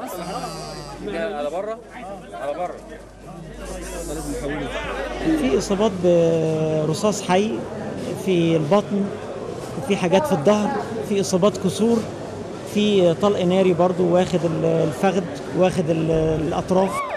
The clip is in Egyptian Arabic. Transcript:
على بره على بره في اصابات برصاص حي في البطن وفي حاجات في الظهر في اصابات كسور في طلق ناري برضو واخد الفخذ واخد الاطراف